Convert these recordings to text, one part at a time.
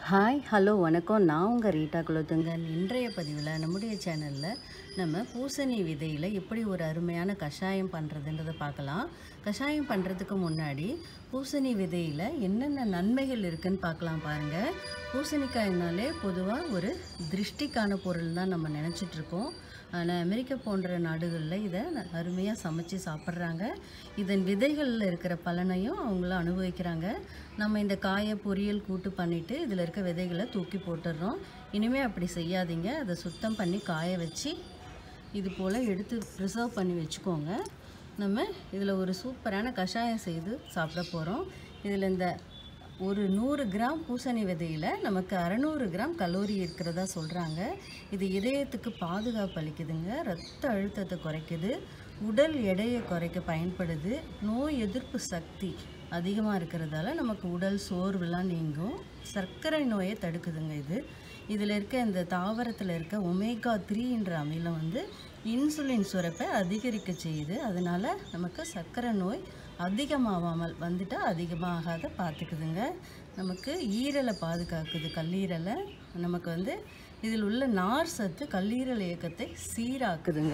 hi hello வணக்கம் நான் உங்கள் ரீட்டா குலோத்துங்கன் இன்றைய பதிவில் நம்முடைய சேனலில் நம்ம பூசணி விதையில் எப்படி ஒரு அருமையான கஷாயம் பண்ணுறதுன்றதை பார்க்கலாம் கஷாயம் பண்ணுறதுக்கு முன்னாடி பூசணி விதையில் என்னென்ன நன்மைகள் இருக்குன்னு பார்க்கலாம் பாருங்கள் பூசணிக்காய்னாலே பொதுவாக ஒரு திருஷ்டிக்கான பொருள் தான் நம்ம நினச்சிட்ருக்கோம் ஆனால் அமெரிக்கா போன்ற நாடுகளில் இதை அருமையாக சமைச்சு சாப்பிட்றாங்க இதன் விதைகளில் இருக்கிற பலனையும் அவங்கள அனுபவிக்கிறாங்க நம்ம இந்த காயை பொரியல் கூட்டு பண்ணிவிட்டு இதில் இருக்க விதைகளை தூக்கி போட்டுடுறோம் இனிமேல் அப்படி செய்யாதீங்க அதை சுத்தம் பண்ணி காய வச்சு இது போல் எடுத்து ப்ரிசர்வ் பண்ணி வச்சுக்கோங்க நம்ம இதில் ஒரு சூப்பரான கஷாயம் செய்து சாப்பிட போகிறோம் இதில் இந்த ஒரு நூறு கிராம் பூசணி விதையில் நமக்கு அறநூறு கிராம் கலோரி இருக்கிறதா சொல்கிறாங்க இது இதயத்துக்கு பாதுகாப்பு அளிக்குதுங்க ரத்த அழுத்தத்தை குறைக்குது உடல் எடையை குறைக்க பயன்படுது நோய் எதிர்ப்பு சக்தி அதிகமாக இருக்கிறதால நமக்கு உடல் சோர்வுலாம் நீங்கும் சர்க்கரை நோயை தடுக்குதுங்க இது இதில் இருக்க இந்த தாவரத்தில் இருக்க ஒமேகா த்ரீன்ற அமிலம் வந்து இன்சுலின் சுரப்பை அதிகரிக்க செய்யுது அதனால் நமக்கு சர்க்கரை நோய் அதிகமாகாமல் வந்துட்டால் அதிகமாகாத பார்த்துக்குதுங்க நமக்கு ஈரலை பாதுகாக்குது கல்லீரலை நமக்கு வந்து இதில் உள்ள நார் சத்து கல்லீரல் இயக்கத்தை சீராக்குதுங்க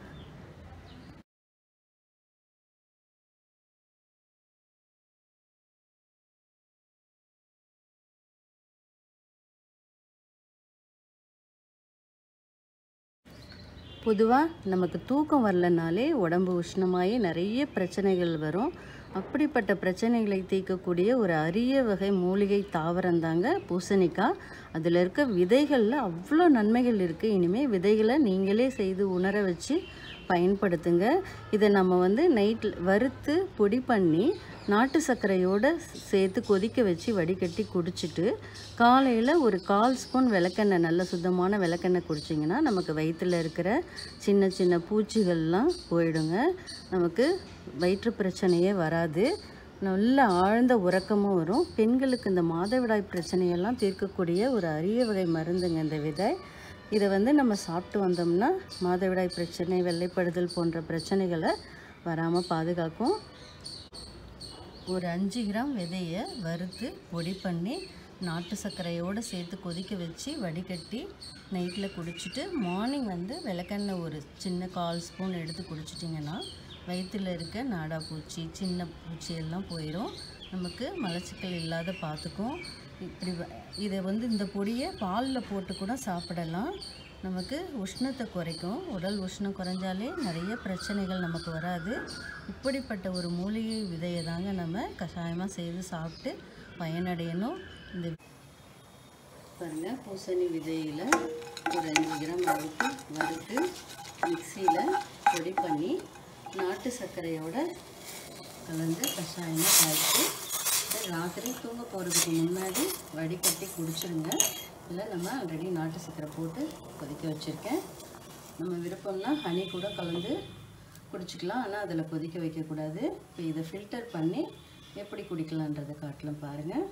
பொதுவாக நமக்கு தூக்கம் வரலனாலே உடம்பு உஷ்ணமாகி நிறைய பிரச்சனைகள் வரும் அப்படிப்பட்ட பிரச்சனைகளை தீர்க்கக்கூடிய ஒரு அரிய வகை மூலிகை தாவரம் தாங்க பூசணிக்காய் அதில் இருக்க விதைகளில் அவ்வளோ நன்மைகள் இருக்குது இனிமேல் விதைகளை நீங்களே செய்து உணர வச்சு பயன்படுத்துங்க இதை நம்ம வந்து நைட்டில் வறுத்து பொடி பண்ணி நாட்டு சர்க்கரையோடு சேர்த்து கொதிக்க வச்சு வடிகட்டி குடிச்சிட்டு காலையில் ஒரு கால் ஸ்பூன் விளக்கெண்ணெய் நல்ல சுத்தமான விளக்கெண்ணெய் குடிச்சிங்கன்னா நமக்கு வயிற்றில் இருக்கிற சின்ன சின்ன பூச்சிகள்லாம் போயிடுங்க நமக்கு வயிற்று பிரச்சனையே வராது நல்ல ஆழ்ந்த உறக்கமும் வரும் பெண்களுக்கு இந்த மாதவிடாய் பிரச்சனையெல்லாம் தீர்க்கக்கூடிய ஒரு அரிய வகை மருந்துங்க இந்த விதை இதை வந்து நம்ம சாப்பிட்டு வந்தோம்னா மாதவிடாய் பிரச்சனை வெள்ளைப்படுதல் போன்ற பிரச்சனைகளை வராமல் பாதுகாக்கும் ஒரு அஞ்சு கிராம் விதையை வறுத்து பொடி பண்ணி நாட்டு சர்க்கரையோடு சேர்த்து கொதிக்க வச்சு வடிகட்டி நைட்டில் குடிச்சிட்டு மார்னிங் வந்து விளக்கெண்ணெய் ஒரு சின்ன கால் ஸ்பூன் எடுத்து குடிச்சிட்டிங்கன்னா வயிற்றில் இருக்க நாடா பூச்சி சின்ன பூச்சி எல்லாம் போயிடும் நமக்கு மலச்சிக்கல் இல்லாத பார்த்துக்கும் இப்படி வ- இதை வந்து இந்த பொடியை பாலில் போட்டு கூட சாப்பிடலாம் நமக்கு உஷ்ணத்தை குறைக்கும் உடல் உஷ்ணம் குறைஞ்சாலே நிறைய பிரச்சனைகள் நமக்கு வராது இப்படிப்பட்ட ஒரு மூலிகை விதையை தாங்க நம்ம கஷாயமாக செய்து சாப்பிட்டு பயனடையணும் இந்த பாருங்கள் பூசணி விதையில் ஒரு அஞ்சு கிராம் அளவுக்கு வறுத்து மிக்சியில் பொடி பண்ணி நாட்டு சர்க்கரையோட கலந்து கஷாயமாக காய்ச்சி இதை ராத்திரி தூங்க போகிறதுக்கு முன்னாடி வடிகட்டி குடிச்சிருங்க இல்லை நம்ம ஆல்ரெடி நாட்டு சர்க்கரை போட்டு கொதிக்க வச்சுருக்கேன் நம்ம விருப்பம்னா ஹனி கூட கலந்து குடிச்சிக்கலாம் ஆனால் அதில் கொதிக்க வைக்கக்கூடாது இப்போ இதை ஃபில்டர் பண்ணி எப்படி குடிக்கலான்றதை காட்டலாம் பாருங்கள்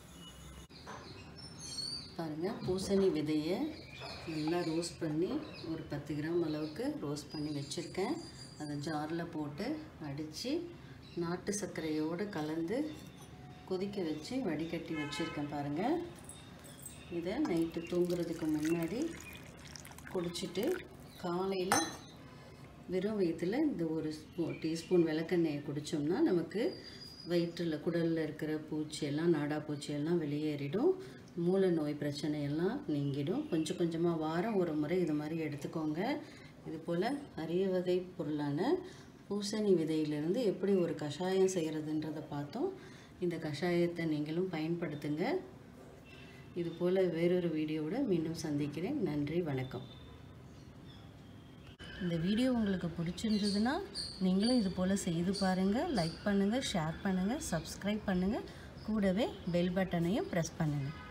பாருங்கள் பூசணி விதையை நல்லா ரோஸ்ட் பண்ணி ஒரு பத்து கிராம் அளவுக்கு ரோஸ்ட் பண்ணி வச்சுருக்கேன் அதை ஜாரில் போட்டு அடித்து நாட்டு சர்க்கரையோடு கலந்து கொதிக்க வச்சு வடிகட்டி வச்சுருக்கேன் பாருங்கள் இதை நைட்டு தூங்குறதுக்கு முன்னாடி குடிச்சிட்டு காலையில் வெறும் வயிற்றில் இந்த ஒரு ஸ்பூ டீஸ்பூன் விளக்கெண்ணெயை குடித்தோம்னா நமக்கு வயிற்றில் குடலில் இருக்கிற பூச்சியெல்லாம் நாடா பூச்சியெல்லாம் வெளியேறிடும் மூல நோய் பிரச்சனையெல்லாம் நீங்கிடும் கொஞ்சம் கொஞ்சமாக வாரம் ஒரு முறை இது மாதிரி எடுத்துக்கோங்க இது போல் அரிய வகை பொருளான பூசணி விதையிலிருந்து எப்படி ஒரு கஷாயம் செய்கிறதுன்றதை பார்த்தோம் இந்த கஷாயத்தை நீங்களும் பயன்படுத்துங்க இது போல் வேறொரு வீடியோவோட மீண்டும் சந்திக்கிறேன் நன்றி வணக்கம் இந்த வீடியோ உங்களுக்கு பிடிச்சிருந்ததுன்னா நீங்களும் இது போல் செய்து பாருங்கள் லைக் பண்ணுங்கள் ஷேர் பண்ணுங்கள் சப்ஸ்கிரைப் பண்ணுங்கள் கூடவே பெல் பட்டனையும் ப்ரெஸ் பண்ணுங்கள்